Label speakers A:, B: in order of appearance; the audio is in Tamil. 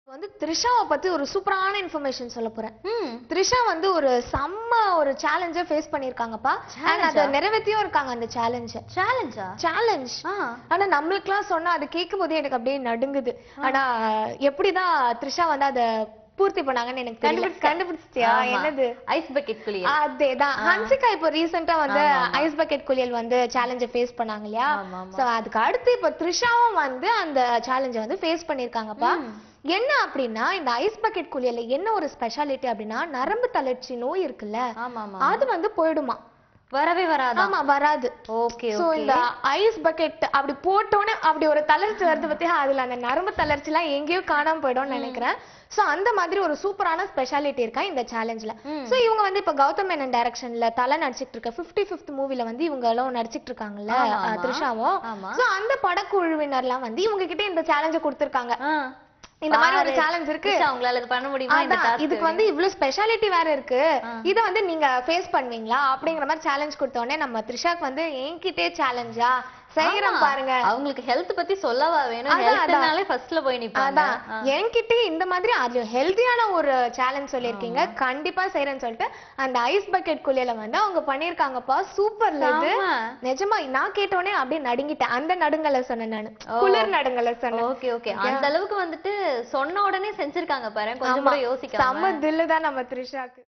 A: வந்து த்ரிஷாவை பத்தி ஒரு சூப்பரான இன்ஃபர்மேஷன் சொல்ல போறேன்
B: ம்
A: த்ரிஷா வந்து ஒரு செம்ம ஒரு சேலஞ்ச ஃபேஸ் பண்ணிருக்காங்கப்பா அண்ட் அதை நிறைவேற்றியும் இருக்காங்க அந்த சேலஞ்ச
B: சேலஞ்சா
A: சேலஞ்ச்
B: ஆ
A: ஆனா நம்மளுக்குலாம் சொன்னா அது கேட்கும் போதே எனக்கு அப்படியே நடுங்குது ஆனா எப்படிதான் த்ரிஷா வந்து அதை பூர்த்தி பண்ணாங்கன்னு எனக்கு தெரியல கண்டுபிடிச்சிட்டியா என்னது
B: ஐஸ் பக்கெட் குளியல்
A: அதேதான் ஹன்சிகா இப்போ ரீசெண்டா வந்து
B: ஆமா, ஆமா.
A: ஐஸ் பக்கெட் குளியல் வந்து சேலஞ்ச ஃபேஸ் பண்ணாங்க இல்லையா
B: ஆமா, ஆமா.
A: சோ அதுக்கு அடுத்து இப்போ த்ரிஷாவும் வந்து அந்த சேலஞ்ச வந்து ஃபேஸ் பண்ணிருக்காங்கப்பா என்ன அப்படின்னா இந்த ஐஸ் பக்கெட் குளியல்ல என்ன ஒரு ஸ்பெஷாலிட்டி அப்படின்னா நரம்பு தளர்ச்சி நோய் இருக்குல்ல
B: ஆமா ஆமா
A: அது வந்து போயிடுமா
B: வரவே வராதா
A: ஆமா வராது
B: ஓகே
A: சோ இந்த ஐஸ் பக்கெட் அப்படி போட்டோன்னே அப்படி ஒரு தளர்ச்சி வருது பத்தியா அதுல அந்த நரம்பு தளர்ச்சி எல்லாம் எங்கேயோ காணாம போயிடும்னு நினைக்கிறேன் சோ அந்த மாதிரி ஒரு சூப்பரான ஸ்பெஷாலிட்டி இருக்கா இந்த சேலஞ்ச்ல
B: ம்.
A: சோ இவங்க வந்து இப்ப கௌதம் மேனன் டைரக்ஷன்ல தலை நடிச்சிட்டு இருக்க 55th ஃபிஃப்த் மூவில வந்து இவங்க எல்லாம் நடிச்சிட்டு இருக்காங்கல்ல
B: ஆமா,
A: அஹ்,
B: ஆமா.
A: த்ரிஷாவும்
B: ஆமா
A: சோ அந்த படக்குழுவினர்லாம் வந்து இவங்க கிட்ட இந்த சேலஞ்ச கொடுத்திருக்காங்க
B: ஆ.
A: இந்த மாதிரி ஒரு
B: பாரு.
A: சேலஞ்ச் இருக்கு
B: த்ரிஷா, உங்களால இது பண்ண முடியுமா இந்த
A: அதான்,
B: task?
A: இதுக்கு வந்து இவ்ளோ ஸ்பெஷாலிட்டி வேற இருக்கு
B: ஆ.
A: இத வந்து நீங்க ஃபேஸ் பண்ணுவீங்களா அப்படிங்கிற மாதிரி சேலஞ்ச் கொடுத்த உடனே நம்ம த்ரிஷாக்கு வந்து என்கிட்டே சேலஞ்சா செய்யறோம்
B: ஆமா.
A: பாருங்க
B: அவங்களுக்கு ஹெல்த் பத்தி சொல்லவா வேணும்
A: அதான், அதான்.
B: ஹெல்த்னாலே ஃபர்ஸ்ட்ல போய் நிப்பாங்க
A: அதான் என்கிட்ட இந்த மாதிரி அது ஹெல்தியான ஒரு சேலஞ்ச் சொல்லிருக்கீங்க கண்டிப்பா செய்யறேன்னு சொல்லிட்டு அந்த ஐஸ் பக்கெட் குளியல வந்து அவங்க பண்ணிருக்காங்கப்பா சூப்பர்ல இது
B: ஆமா.
A: நிஜமா நான் கேட்டோனே அப்படியே நடுங்கிட்டேன் அந்த நடுங்கல சொன்னேன் நானு குளிர் நடுங்கல சொன்னேன்
B: ஓகே ஓகே அந்த அளவுக்கு வந்துட்டு சொன்ன உடனே செஞ்சிருக்காங்க பாரு கொஞ்சம் கூட யோசிக்காம
A: செம்ம தில்லு தான் நம்ம த்ரிஷாக்கு